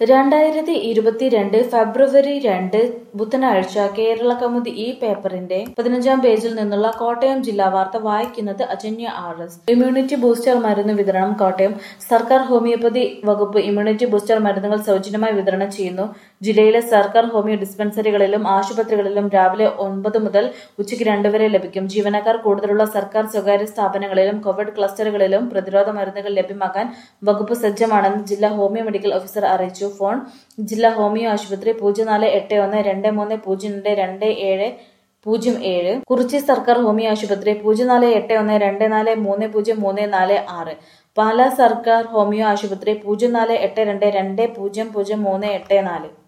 രണ്ടായിരത്തി ഇരുപത്തിരണ്ട് ഫെബ്രുവരി രണ്ട് ബുധനാഴ്ച കേരള കൗമുദി ഈ പേപ്പറിന്റെ പതിനഞ്ചാം പേജിൽ നിന്നുള്ള കോട്ടയം ജില്ലാ വാർത്ത വായിക്കുന്നത് Ajanya R S immunity booster മരുന്ന് വിതരണം കോട്ടയം സർക്കാർ ഹോമിയോപ്പതി വകുപ്പ് ഇമ്മ്യൂണിറ്റി ബൂസ്റ്റർ മരുന്നുകൾ സൗജന്യമായി വിതരണം ചെയ്യുന്നു ജില്ലയിലെ സർക്കാർ ഹോമിയോ ഡിസ്പെൻസറികളിലും ആശുപത്രികളിലും രാവിലെ ഒൻപത് മുതൽ ഉച്ചയ്ക്ക് രണ്ട് വരെ ലഭിക്കും ജീവനക്കാർ കൂടുതലുള്ള സർക്കാർ സ്വകാര്യ സ്ഥാപനങ്ങളിലും കോവിഡ് ക്ലസ്റ്ററുകളിലും പ്രതിരോധ മരുന്നുകൾ ലഭ്യമാക്കാൻ വകുപ്പ് സജ്ജമാണെന്ന് ജില്ലാ ഹോമിയോ മെഡിക്കൽ ഓഫീസർ അറിയിച്ചു ഫോൺ ജില്ലാ ഹോമിയോ ആശുപത്രി പൂജ്യം നാല് എട്ട് ഒന്ന് രണ്ട് മൂന്ന് പൂജ്യം രണ്ട് രണ്ട് ഏഴ് പൂജ്യം ഏഴ് കുറിച്ചി സർക്കാർ ഹോമിയോ ആശുപത്രി പൂജ്യം നാല് എട്ട് ഒന്ന് രണ്ട് നാല് മൂന്ന് പൂജ്യം മൂന്ന് നാല് ആറ് പാലാ സർക്കാർ ഹോമിയോ ആശുപത്രി പൂജ്യം നാല് എട്ട് രണ്ട് രണ്ട് പൂജ്യം പൂജ്യം മൂന്ന് എട്ട് നാല്